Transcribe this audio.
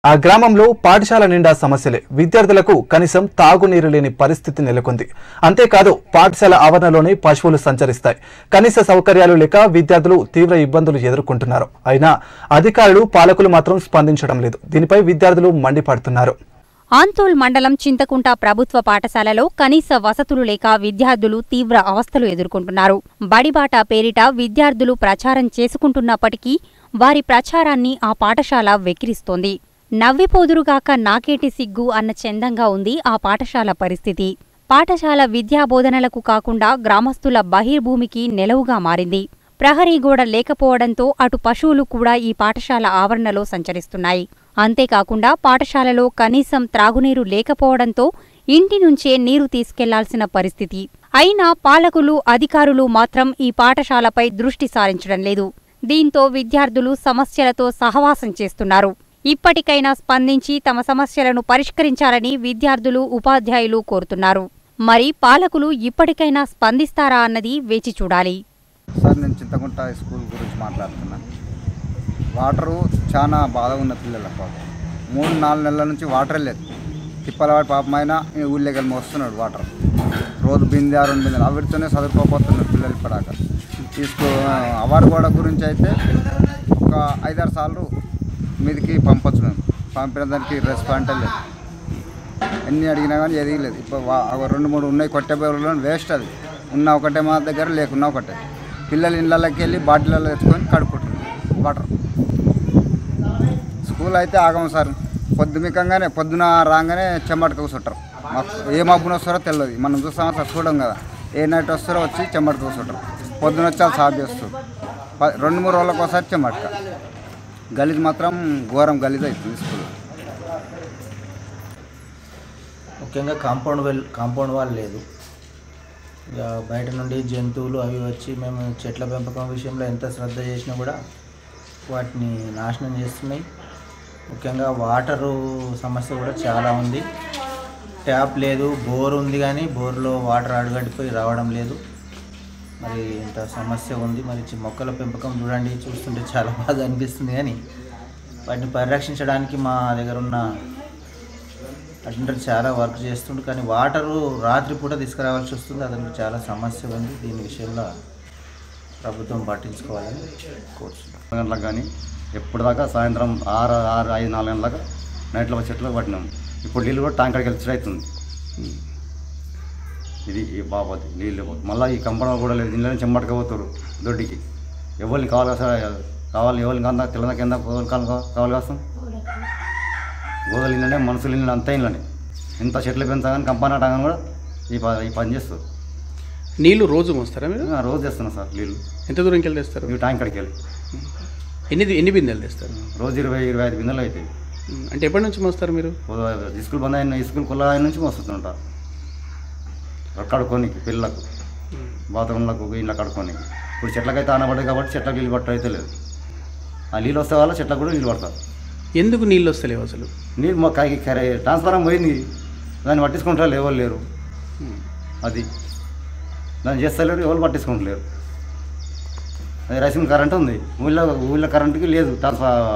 ఆ గ్రామంలో పాఠశాల నిండా సమస్యలే విద్యార్థులకు కనీసం తాగునీరు లేని పరిస్థితి నెలకొంది అంతేకాదు పాఠశాల ఆవరణలోనే పశువులు సంచరిస్తాయి కనీస సౌకర్యాలు లేక విద్యార్థులు తీవ్ర ఇబ్బందులు ఎదుర్కొంటున్నారు అయినా అధికారులు పాలకులు మాత్రం స్పందించడం లేదు దీనిపై విద్యార్థులు మండిపడుతున్నారు ఆంతోల్ మండలం చింతకుంట ప్రభుత్వ పాఠశాలలో కనీస వసతులు లేక విద్యార్థులు తీవ్ర అవస్థలు ఎదుర్కొంటున్నారు బడిబాట పేరిట విద్యార్థులు ప్రచారం చేసుకుంటున్నప్పటికీ వారి ప్రచారాన్ని ఆ పాఠశాల వెక్కిరిస్తోంది నవ్విపోదురుగాక నాకేటి సిగ్గు అన్న చందంగా ఉంది ఆ పాఠశాల పరిస్థితి పాఠశాల విద్యాబోధనలకు కాకుండా గ్రామస్తుల బహిర్భూమికి నెలవుగా మారింది ప్రహరీ గోడ లేకపోవడంతో అటు పశువులు కూడా ఈ పాఠశాల ఆవరణలో సంచరిస్తున్నాయి అంతేకాకుండా పాఠశాలలో కనీసం త్రాగునీరు లేకపోవడంతో ఇంటి నుంచే నీరు తీసుకెళ్లాల్సిన పరిస్థితి అయినా పాలకులు అధికారులు మాత్రం ఈ పాఠశాలపై దృష్టి సారించడం లేదు దీంతో విద్యార్థులు సమస్యలతో సహవాసం చేస్తున్నారు ఇప్పటికైనా స్పందించి తమ సమస్యలను పరిష్కరించాలని విద్యార్థులు ఉపాధ్యాయులు కోరుతున్నారు మరి పాలకులు ఇప్పటికైనా స్పందిస్తారా అన్నది వేచి చూడాలి సార్ నేను చింతకుంట స్కూల్ గురించి మాట్లాడుతున్నాను వాటరు చాలా బాధ ఉన్న పిల్లలకు పాపం మూడు నాలుగు నెలల నుంచి వాటరే లేదు తిప్పలవాడి పాపమైనా ఈ ఊళ్ళోకి వెళ్ళి వస్తున్నాడు వాటర్ రోజు బిందె ఆ రెండు బిందెలు అవిటితోనే చదువుకోపోతున్నారు పిల్లలు ఇప్పటిదాకా తీసుకో అవార్డు గోడ గురించి అయితే ఒక ఐదారు సార్లు మీదికి పంపొచ్చు మేము పంపిన దానికి రెస్పాండ్ లేదు ఎన్ని అడిగినా కానీ ఎదిగలేదు ఇప్పుడు వా- ఒక రెండు మూడు ఉన్నాయి కొట్టే బేరులో వేస్ట్ అది ఉన్న ఒకటే మా దగ్గర లేకున్నా ఒకటే పిల్లలు ఇళ్ళకి వెళ్ళి బాటిల్లో తెచ్చుకొని కడుక్కుంటున్నారు వాటర్ స్కూల్ అయితే ఆగం సార్ పొద్దుమికంగానే పొద్దున రాగానే చెమ్మట కూర్చుంటారు మాకు ఏ మబ్బున వస్తారో తెలియదు మనం చూస్తామో సార్ చూడం కదా ఏ నైట్ వస్తారో వచ్చి చెమ్మట కూర్చుంటారు పొద్దున వచ్చి వాళ్ళు సాఫ్ చేస్తారు ప- రెండు మూడు రోజులకు ఒకసారి చెమ్మటక గలీజ్ మాత్రం ఘోరం గలీజ్ అవుతుంది స్కూల్ ముఖ్యంగా కాంపౌండ్ వెల్ కాంపౌండ్ వాల్ లేదు ఇక బయట నుండి జంతువులు అవి వచ్చి మేము చెట్ల పెంపకం విషయంలో ఎంత శ్రద్ధ చేసినా కూడా వాటిని నాశనం చేస్తున్నాయి ముఖ్యంగా వాటరు సమస్య కూడా చాలా ఉంది ట్యాప్ లేదు బోర్ ఉంది కానీ బోర్లో వాటర్ అడుగంటిపోయి రావడం లేదు మరి ఇంత సమస్య ఉంది మరి చి- మొక్కల పెంపకం చూడండి చూస్తుంటే చాలా బాగా అనిపిస్తుంది కానీ వాటిని పరిరక్షించడానికి మా దగ్గర ఉన్న అటెండర్ చాలా వర్క్ చేస్తుండు కానీ వాటరు రాత్రిపూట తీసుకురావాల్సి వస్తుంది అతనికి చాలా సమస్య ఉంది దీని విషయంలో ప్రభుత్వం పట్టించుకోవాలని కోరుతున్నాం గంటలకు కానీ ఎప్పుడు దాకా సాయంత్రం ఆరు ఆరు ఐదు నాలుగు గంటలకు నైట్లో చెట్లు పట్టినాం ఇప్పుడు నీళ్ళు కూడా ట్యాంకర్కి వెళ్ళి అవుతుంది ఇది ఈ బాబాది నీళ్ళు మళ్ళీ ఈ కంపడం కూడా లేదు నీళ్ళని చెమ్మటకపోతారు దొడ్డికి ఎవరిని కావాలి సార్ కావాలి ఎవరిని కాదా తెల్లన కింద ఎవరిని కావాలి కావాలి కాస్తాం గోదలు ఇళ్ళనే మనుషులు ఇళ్ళని అంతా ఇళ్ళని ఇంత చెట్లు పెంచగానే కంపన కానీ కూడా ఈ ప- ఈ పని చేస్తారు నీళ్లు రోజు మోస్తారా మీరు ఆ, రోజు తెస్తున్నాం సార్ నీళ్ళు ఎంత దూరంకి వెళ్ళి తెస్తారు ఇవి ట్యాంకర్కి వెళ్ళి ఎన్ని ఎన్ని బిందెలు తెస్తారు రోజు ఇరవై ఇరవై ఐదు బిందెలు అవుతాయి ఉమ్, అంటే ఎప్పటి నుంచి మోస్తారు మీరు స్కూల్ బంద్ అయిన స్కూల్ కుల్ల అయిన నుంచి వస్తుంట కడుక్కోనికి పిల్లలకు బాత్రూంలకు ఇంట్లో కడుక్కోనికి ఇప్పుడు చెట్లకైతే ఆనపడ్డాయి కాబట్టి చెట్లకు నీళ్ళు పట్ట అయితే లేదు ఆ నీళ్ళు వస్తే వల్ల చెట్లకు కూడా నీళ్ళు పడతారు ఎందుకు నీళ్ళు వస్తలేవు అసలు నీళ్ళు మా కాకి ట్రాన్స్ఫారం పోయింది దాన్ని పట్టించుకుంటారు ఎవరు లేరు అది దాన్ని చేస్తలేరు ఎవరు పట్టించుకుంటలేరు అది రైసింగ్ కరెంట్ ఉంది ఊళ్ళో ఊళ్ళో కరెంట్కి లేదు ట్రాన్స్ఫా